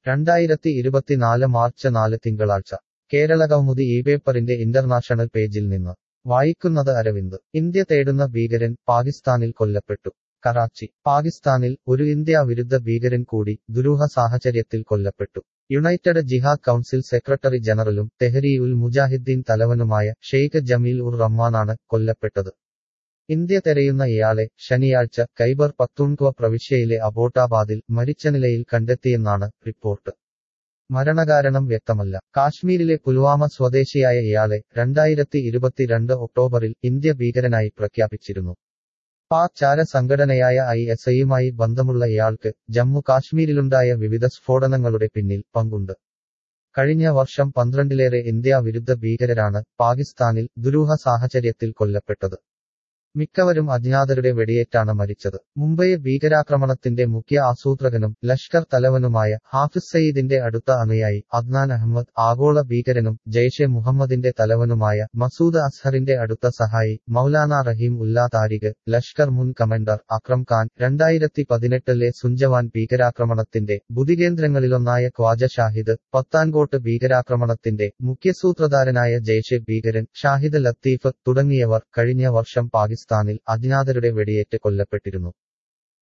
രണ്ടായിരത്തി ഇരുപത്തിനാല് മാർച്ച് നാല് തിങ്കളാഴ്ച കേരള കൗമുദി ഈ പേപ്പറിന്റെ ഇന്റർനാഷണൽ പേജിൽ നിന്ന് വായിക്കുന്നത് അരവിന്ദ് ഇന്ത്യ തേടുന്ന ഭീകരൻ പാകിസ്ഥാനിൽ കൊല്ലപ്പെട്ടു കറാച്ചി പാകിസ്ഥാനിൽ ഒരു ഇന്ത്യ വിരുദ്ധ ഭീകരൻ കൂടി ദുരൂഹ സാഹചര്യത്തിൽ കൊല്ലപ്പെട്ടു യുണൈറ്റഡ് ജിഹാദ് കൗൺസിൽ സെക്രട്ടറി ജനറലും തെഹരി ഉൽ മുജാഹിദ്ദീൻ തലവനുമായ ഷെയ്ഖ് ജമീൽ ഉർ റഹ്മാനാണ് കൊല്ലപ്പെട്ടത് ഇന്ത്യ തെരയുന്ന ഇയാളെ ശനിയാഴ്ച കൈബർ പത്തൂൺക്വ പ്രവിശ്യയിലെ അബോട്ടാബാദിൽ മരിച്ച നിലയിൽ കണ്ടെത്തിയെന്നാണ് റിപ്പോർട്ട് മരണകാരണം വ്യക്തമല്ല കാശ്മീരിലെ പുൽവാമ സ്വദേശിയായ ഇയാളെ രണ്ടായിരത്തി ഇരുപത്തിരണ്ട് ഒക്ടോബറിൽ ഇന്ത്യ ഭീകരനായി പ്രഖ്യാപിച്ചിരുന്നു പാക് ചാര സംഘടനയായ ഐ എസ് ഐയുമായി ബന്ധമുള്ള ഇയാൾക്ക് ജമ്മു കാശ്മീരിലുണ്ടായ വിവിധ സ്ഫോടനങ്ങളുടെ പിന്നിൽ പങ്കുണ്ട് കഴിഞ്ഞ വർഷം പന്ത്രണ്ടിലേറെ ഇന്ത്യ വിരുദ്ധ ഭീകരരാണ് പാകിസ്ഥാനിൽ ദുരൂഹ സാഹചര്യത്തിൽ കൊല്ലപ്പെട്ടത് മിക്കവരും അജ്ഞാതരുടെ വെടിയേറ്റാണ് മരിച്ചത് മുംബൈ ഭീകരാക്രമണത്തിന്റെ മുഖ്യ ആസൂത്രകനും ലഷ്കർ തലവനുമായ ഹാഫിസ് സയ്യിദിന്റെ അടുത്ത അനുയായി അദ്നാൻ അഹമ്മദ് ആഗോള ഭീകരനും ജയ്ഷെ മുഹമ്മദിന്റെ തലവനുമായ മസൂദ് അസ്ഹറിന്റെ അടുത്ത സഹായി മൗലാന റഹീം ഉല്ലാ താരിഖ് ലഷ്കർ മുൻ കമാൻഡർ അക്രം ഖാൻ രണ്ടായിരത്തി പതിനെട്ടിലെ സുഞ്ചവാൻ ഭീകരാക്രമണത്തിന്റെ ബുധികേന്ദ്രങ്ങളിലൊന്നായ ഖ്വാജ ഷാഹിദ് പത്താൻകോട്ട് ഭീകരാക്രമണത്തിന്റെ മുഖ്യസൂത്രധാരനായ ജയ്ഷെ ഭീകരൻ ഷാഹിദ് ലത്തീഫ് തുടങ്ങിയവർ കഴിഞ്ഞ വർഷം പാകിസ്ഥാനിൽ അജ്ഞാതരുടെ വെടിയേറ്റ് കൊല്ലപ്പെട്ടിരുന്നു